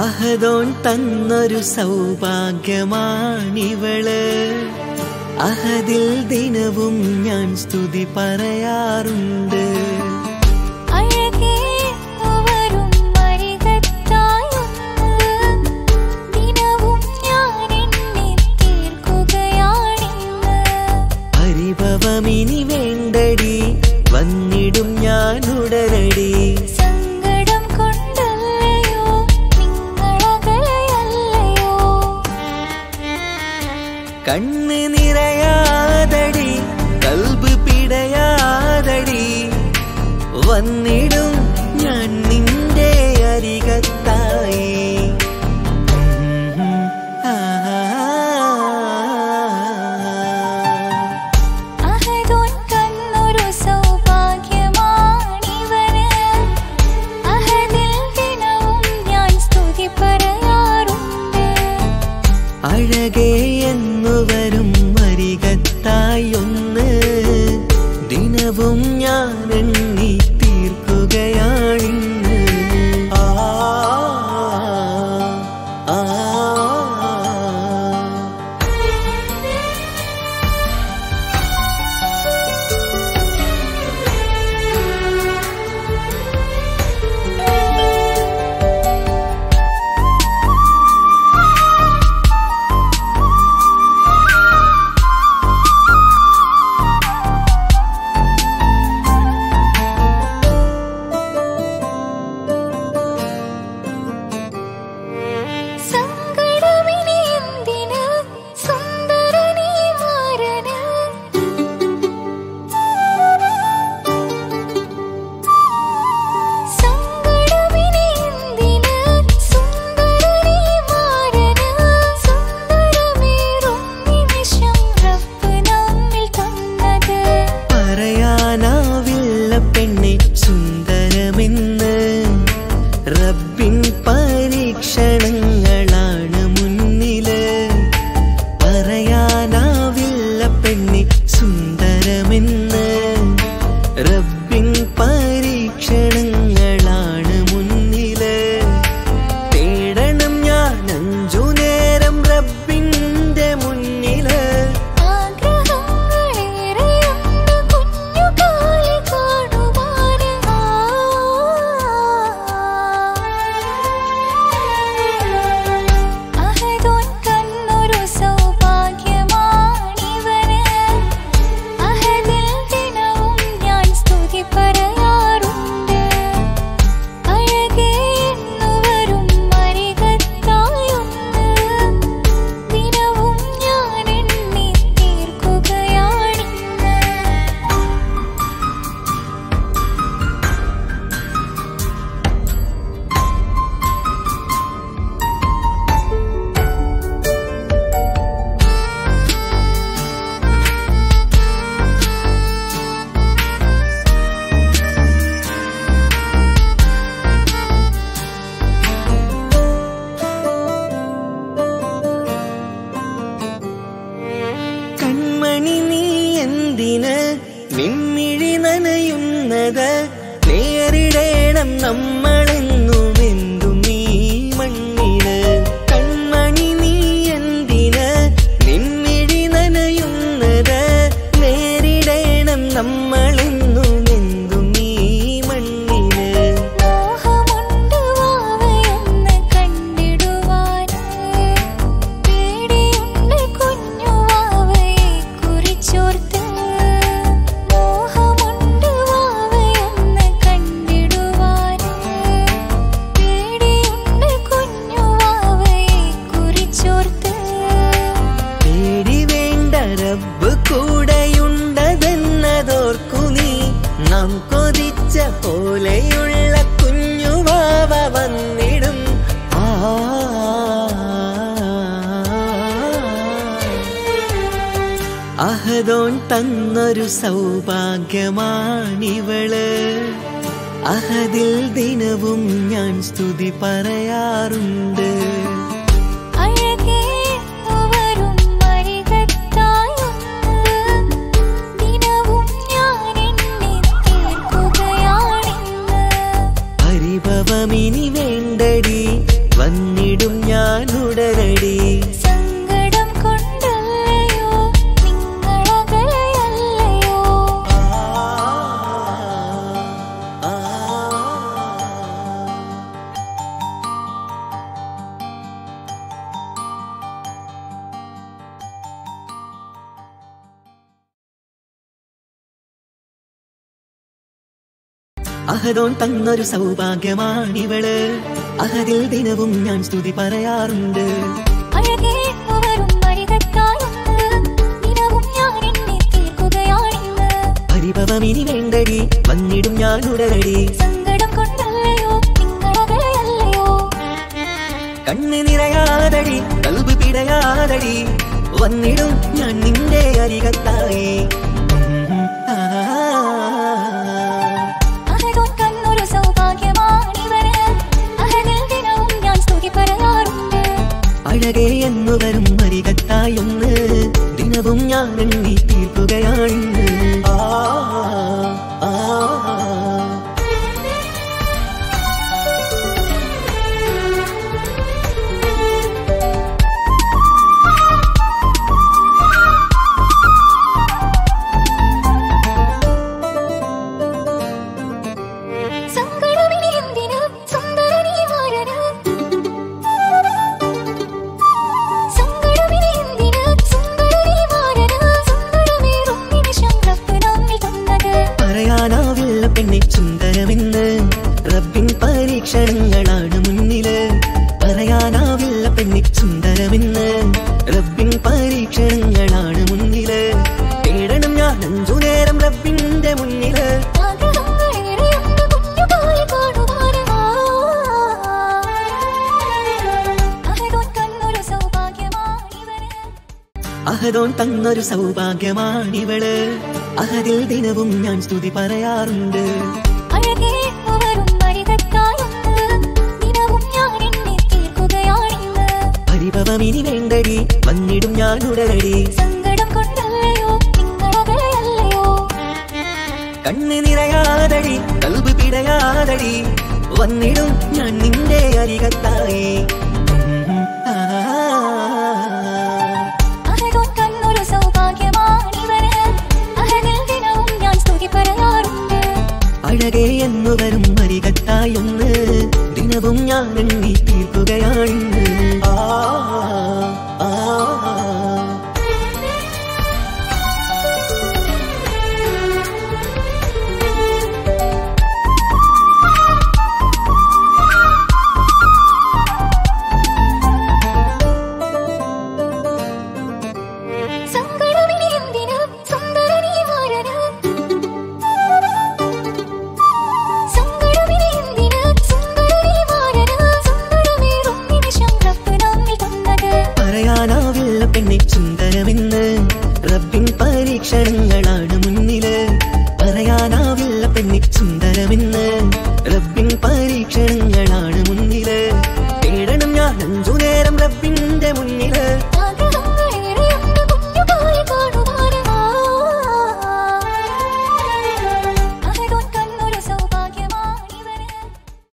അഹദോൻ തന്നൊരു സൗഭാഗ്യമാണിവള് അഹദിൽ ദിനവും ഞാൻ സ്തുതി പറയാറുണ്ട് അഴകേ വരും മരികത്തായൊന്ന് ദിനവും ഞാൻ എണ്ണി തീർക്കുകയാണിന്ന് പരിഭവമിനി വേണ്ടടി വന്നിടും ഞാൻ ഉടനടി സങ്കടം കൊണ്ടല്ലയോ നിങ്ങളകലയല്ലയോ കണ്ണ് നിറയാതടി കൽബ് പിടയാതടി വന്നിടും ഞാൻ നിന്റെ അരികത്തായി ആ അഹദോൻ തന്നൊരു സൗഭാഗ്യമാണിവന് അഹദിൽ ദിനവും ഞാൻ സ്തുതി പറയാറുണ്ട് അഴകേ എന്നു വരും അരികത്തായി ഒന്ന് ദിനവും ഞാൻ എണ്ണി തീർക്കുകയാണിന്ന് ആ ആ, ആ സങ്കടമിനി എന്തിന് സുന്ദരനീ മാരന് സങ്കടമിനി എന്തിന് സുന്ദരനീ മാരന് സുന്ദരമേറും നിമിഷം റബ്ബ് നമ്മിൽ തന്നത് പറയാനാവില്ല പെണ്ണെ സുന്ദരമെന്ന് റബ്ബിൻ പരീക്ഷണങ്ങളാണ് മുന്നില് പറയാനാവില്ല പെണ്ണെ സുന്ദരമെന്ന് റബ്ബിൻ പരീക്ഷണങ്ങളാണ് മുന്നില് തേടണം ഞാൻ അഞ്ചു നേരം റബ്ബിന്റെ മുന്നില് ആഗ്രഹങ്ങളേറെയുണ്ട് കുഞ്ഞുകാലി കാണുവാന് അഹദോൻ തന്നൊരു സൗഭാഗ്യമാണിവന് അഹദിൽ ദിനവും ഞാൻ സ്തുതി പറയാറുണ്ട് അഴകേ എന്നു വരും മരികത്തായൊന്ന് ദിനവും ഞാൻ എണ്ണി തീർക്കുകയാണിന്ന് കൺമണി നീ എന്തിന് നിന്നിഴി നനയുന്നത് നേരിടേണം നമ്മളെന്നും എന്തും ഈ മണ്ണിന് കൺമണി നീ എന്തിന് നിന്നിഴി നനയുന്നത് നേരിടേണം നമ്മളെന്നും എന്തും ഈ മണ്ണിന് മോഹമുണ്ട് വാവയൊന്ന് കണ്ടിടുവാന് പേടിയുണ്ട് കുഞ്ഞു വാവയെ കുറിച്ചോർത്ത് മോഹമുണ്ട് വാവയൊന്ന് കണ്ടിടുവാന് പേടിയുണ്ട് കുഞ്ഞു വാവയെ കുറിച്ചോർത്ത് പേടി വേണ്ട റബ്ബ് കൂടെയുണ്ടതെന്നതോർക്കു നീ നാം കൊതിച്ച പോലെയുള്ള കുഞ്ഞുവാവ വന്നിടും ആ അഹദോൻ തന്നൊരു സൗഭാഗ്യമാണിവള് അഹദിൽ ദിനവും ഞാൻ സ്തുതി പറയാറുണ്ട് അഴകേ വരും മരികത്തായൊന്ന് ദിനവും ഞാൻ എണ്ണി തീർക്കുകയാണിന്ന് പരിഭവമിനി വേണ്ടടി വന്നി അഹദോൻ തന്നൊരു സൗഭാഗ്യമാണിവള് അഹദിൽ ദിനവും ഞാൻ സ്തുതി പറയാറുണ്ട് അഴകേ വരും വഴികട്ടായെന്ന് ദിനവും ഞാൻ എന്നെ തീർക്കുകയാണെന്ന് പരിഭവമിനി വേണ്ടടി വന്നിടും ഞാൻ ഉടനടി സങ്കടം കൊണ്ടല്ലയോ നിങ്ങളകലയല്ലയോ കണ്ണ് നിറയാതടി കൽബ് പിടയാതടി വന്നിടും ഞാൻ നിന്റെ അരികത്തായി ആ അഹദോൻ തന്നൊരു സൗഭാഗ്യമാണിവന് അഹദിൽ ദിനവും ഞാൻ സ്തുതി പറയാറുണ്ട് അഴകേ എന്നു വരും അരികത്തായൊന്ന് ദിനവും ഞാൻ എണ്ണി തീർക്കുകയാണ് ആ, ആ, ആ. സങ്കടമിനി എന്തിന് സുന്ദരനീ മാരന് സങ്കടമിനി എന്തിന് സുന്ദരനീ മാരന് സുന്ദരമേറും നിമിഷം റബ്ബ് നമ്മിൽ തന്നത് പറയാനാവില്ല പെണ്ണെ സുന്ദരമെന്ന് റബ്ബിൻ പരീക്ഷണങ്ങളാണ് മുന്നില് പറയാനാവില്ല പെണ്ണെ സുന്ദരമെന്ന് റബ്ബിൻ പരീക്ഷണങ്ങളാണ് മുന്നില് തേടണം ഞാൻ അഞ്ചു നേരം റബ്ബിന്റെ മുന്നില് ആഗ്രഹങ്ങളേറെയുണ്ട് കുഞ്ഞുകാലെ കാണുവാന്. അഹദോൻ തന്നൊരു സൗഭാഗ്യമാണിവന് അഹദോൻ തന്നൊരു സൗഭാഗ്യമാണിവള് അഹദിൽ ദിനവും ഞാൻ സ്തുതി പറയാറുണ്ട് അഴകേ വരും വഴികട്ടായെന്ന് ദിനവും ഞാൻ എന്നെ തീർക്കുകയാണെന്ന് പരിഭവമിനി വേണ്ടടി വന്നിടും ഞാൻ ഉടനടി സങ്കടം കൊണ്ടല്ലയോ നിങ്ങളകലയല്ലയോ കണ്ണ് നിറയാതടി കൽബ് പിടയാതടി വന്നിടും ഞാൻ നിന്റെ അരികത്തായി ആ, അഹദോൻ തന്നൊരു സൗഭാഗ്യമാണിവന് അഹദിൽ ദിനവും ഞാൻ സ്തുതി പറയാറുണ്ട് അഴകേ എന്നു വരും അരികത്തായൊന്ന് ദിനവും ഞാൻ എണ്ണി തീർക്കുകയാണ് ആ, ആ, ആ. സങ്കടമിനി എന്തിന് സുന്ദരനീ മാരന് സങ്കടമിനി എന്തിന് സുന്ദരനീ മാരന് സുന്ദരമേറും നിമിഷം റബ്ബ് നമ്മിൽ തന്നത് പറയാനാവില്ല പെണ്ണെ സുന്ദരമെന്ന് റബ്ബിൻ പരീക്ഷണങ്ങളാണ് മുന്നില് പറയാനാവില്ല പെണ്ണെ സുന്ദരമെന്ന് റബ്ബിൻ പരീക്ഷണങ്ങളാണ് മുന്നില് തേടണം ഞാൻ അഞ്ചു